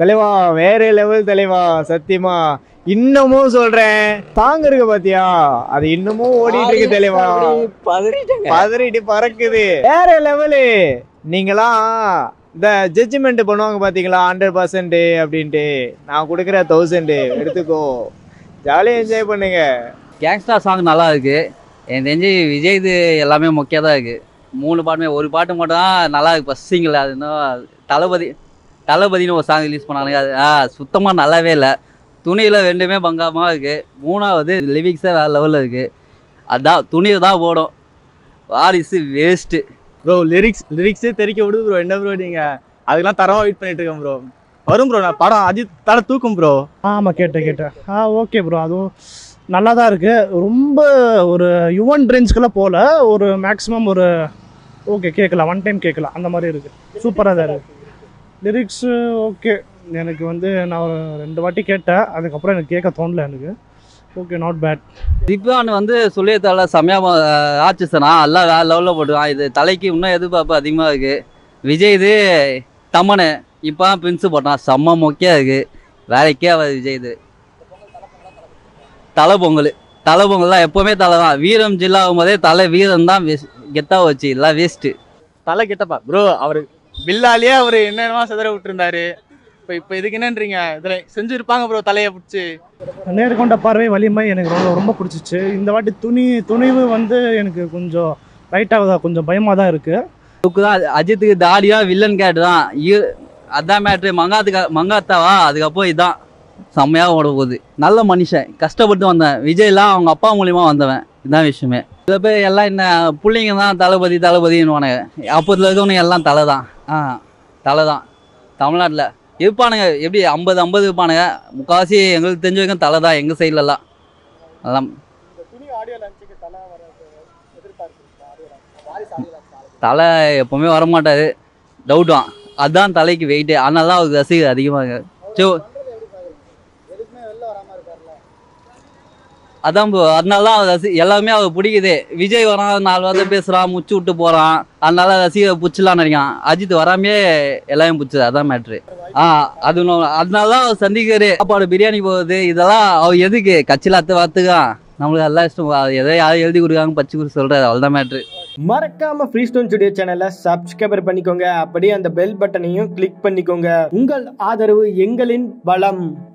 தலைவா வேற லெவல் தலைவா சத்தியமா இன்னமும் சொல்றேன் தாங்க இருக்கு பாத்தியா அது இன்னமும் ஓடிட்டு இருக்கு தலைவா பதறிட்டு பறக்குது வேற லெவலு நீங்களாம் இந்த ஜட்ஜ்மெண்ட் பண்ணுவாங்க பாத்தீங்களா ஹண்ட்ரட் பர்சன்ட் அப்படின்ட்டு நான் கொடுக்குற தௌசண்ட் எடுத்துக்கோ ஜாலியாக என்ஜாய் பண்ணுங்க கேங்ஸ்டர் சாங் நல்லா இருக்கு எனக்கு தெரிஞ்சு விஜய் இது எல்லாமே மொக்கையாக தான் இருக்கு மூணு பாட்டுமே ஒரு பாட்டு மட்டும் தான் நல்லா இருக்கு ஃபஸ்ட் சிங்கிள் அது இன்னும் தளபதி தளபதினு ஒரு சாங் ரிலீஸ் பண்ணானுங்க அது ஆ சுத்தமாக நல்லாவே இல்லை துணியில் ரெண்டுமே பங்காமல் இருக்கு மூணாவது லிரிக்ஸே வேறு லெவலில் இருக்கு அதான் துணி தான் போடும் வாரிசு வேஸ்ட்டு ப்ரோ லிரிக்ஸ் லிரிக்ஸே தெரிக்க விடுது ப்ரோ என்ன ப்ரோ நீங்க அதுக்கெல்லாம் தரமா வெயிட் பண்ணிட்டு இருக்கேன் ப்ரோ வரும் ப்ரோ நான் படம் அஜித் தலை தூக்கும் ப்ரோ ஆமாம் கேட்டேன் கேட்டேன் ஆ ஓகே ப்ரோ அதுவும் நல்லா தான் இருக்குது ரொம்ப ஒரு யுவன் ரேஞ்சுக்கெல்லாம் போகல ஒரு மேக்ஸிமம் ஒரு ஓகே கேட்கலாம் ஒன் டைம் கேட்கலாம் அந்த மாதிரி இருக்குது சூப்பராக தான் இருக்குது லிரிக்ஸு ஓகே எனக்கு வந்து நான் ஒரு ரெண்டு வாட்டி கேட்டேன் அதுக்கப்புறம் எனக்கு கேட்க தோணல எனக்கு ஓகே நாட் பேட் திவ்யான் வந்து சொல்லியத்தால செம்மையாக ஆச்சுசனா எல்லாம் வேறு லெவலில் போட்டுருக்கான் இது தலைக்கு இன்னும் எதிர்பார்ப்பு அதிகமாக இருக்குது விஜய் இது தமனு இப்போ பிரின்ஸு போட்டான் செம்ம மொக்கையாக இருக்குது வேலைக்கே ஆகாது விஜய் இது தலை பொங்கல் தலை பொங்கல் தான் எப்போவுமே தலை தான் வீரம் ஜில்லாகும் போதே தலை வீரம் தான் கெத்தாக வச்சு எல்லாம் வேஸ்ட்டு தலை கிட்டப்பா ப்ரோ அவர் பில்லாலேயே அவர் என்னென்னமா சிதற விட்டுருந்தாரு இப்போ இப்போ இதுக்கு என்னன்றீங்க இதில் செஞ்சுருப்பாங்க ப்ரோ தலையை பிடிச்சி நேர்கொண்ட பார்வை வலிமை எனக்கு ரொம்ப ரொம்ப பிடிச்சிச்சு இந்த வாட்டி துணி துணிவு வந்து எனக்கு கொஞ்சம் லைட்டாக கொஞ்சம் பயமாக தான் இருக்குது லுக்கு தான் அது- அஜித்துக்கு தாடியா வில்லன் கேட்டு தான் ஈ- அதான் மேட்ரு மங்காத்துக்கு மங்காத்தாவா அதுக்கப்புறம் இதான் செம்மையாக ஓட போகுது நல்ல மனுஷன் கஷ்டப்பட்டு வந்தேன் விஜய்லாம் அவங்க அப்பா மூலியமாக வந்தவன் இதான் விஷயமே சில பேர் எல்லாம் என்ன பிள்ளைங்க தான் தளபதி தளபதின்னு அப்போதுல இருக்கவனுங்க எல்லாம் தலை தான் ஆ தலை தான் தமிழ்நாட்டில் இருப்பானுங்க எப்படி ஐம்பது ஐம்பது இருப்பானுங்க முக்கால்வாசி எங்களுக்கு தெரிஞ்ச வரைக்கும் தலை தான் எங்கள் சைட்லலாம் எல்லாம் தலை எப்பவுமே வரமாட்டாரு டவுட் தான் அதான் தலைக்கு வெயிட்டு அதனால தான் அவருக்கு ரசிகர் அதிகமாக சோ அதான் bro, அதனால தான் அவர் ரசி எல்லாமே அவர் பிடிக்குது விஜய் வரான் நாலு வாரத்தை பேசுகிறான் முச்சு விட்டு போகிறான் அதனால ரசிகர் பிடிச்சலான்னு நினைக்கான் அஜித் வராமே எல்லாமே பிடிச்சது அதான் மேட்ரு ஆ அது ஒண்ணு- அதனால தான் அவர் சந்திக்கிறாரு சாப்பாடு பிரியாணி போகுது இதெல்லாம் அவர் எதுக்கு கட்சியில் அத்தை வாத்துக்கான் நம்மளுக்கு எல்லாம் இஷ்டம் அது எதை யாரும் எழுதி கொடுக்காங்க பச்சை கொடுத்து சொல்கிறாரு அவ்வளோதான் மேட்ரு மறக்காம ஃப்ரீ ஸ்டோன் ஸ்டுடியோ சேனலை சப்ஸ்கிரைபர் பண்ணிக்கோங்க அப்படியே அந்த பெல் பட்டனையும் கிளிக் பண்ணிக்கோங்க உங்கள் ஆதரவு எங்களின் பலம்